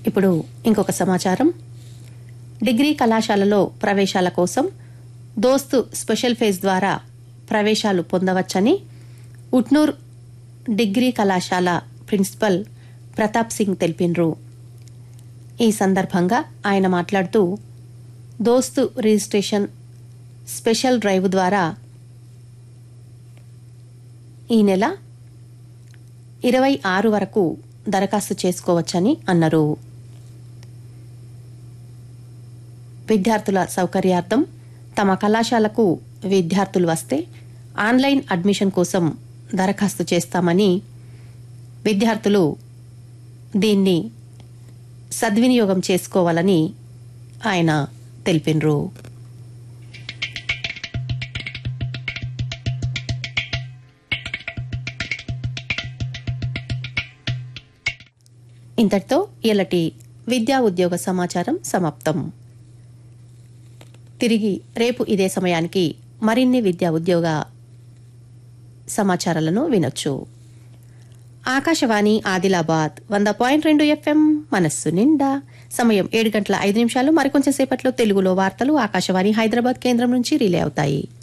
ఇప్పుడు ఇంకొక సమాచారం డిగ్రీ కళాశాలలో ప్రవేశాల కోసం దోస్తు స్పెషల్ ఫేజ్ ద్వారా ప్రవేశాలు పొందవచ్చని ఉట్నూర్ డిగ్రీ కళాశాల ప్రిన్సిపల్ ప్రతాప్ సింగ్ తెలిపినరు ఈ సందర్భంగా ఆయన మాట్లాడుతూ దోస్తు రిజిస్ట్రేషన్ స్పెషల్ డ్రైవ్ ద్వారా ఈ నెల ఇరవై ఆరు వరకు దరఖాస్తు చేసుకోవచ్చని అన్నారు విద్యార్థుల సౌకర్యార్థం తమ కళాశాలకు విద్యార్థులు వస్తే ఆన్లైన్ అడ్మిషన్ కోసం దరఖాస్తు చేస్తామని విద్యార్థులు దీన్ని సద్వినియోగం చేసుకోవాలని ఆయన తెలిపినరు ఇంతటితో ఇలాంటి విద్యా ఉద్యోగ సమాచారం సమాప్తం తిరిగి రేపు ఇదే సమయానికి మరిన్ని విద్యా ఉద్యోగ సమాచారాలను వినొచ్చు ఆకాశవాణి ఆదిలాబాద్ వంద పాయింట్ రెండు ఎఫ్ఎం మనస్సు నిండా సమయం ఏడు గంటల ఐదు నిమిషాలు మరికొంచెం సేపట్లో తెలుగులో వార్తలు ఆకాశవాణి హైదరాబాద్ కేంద్రం నుంచి రిలే అవుతాయి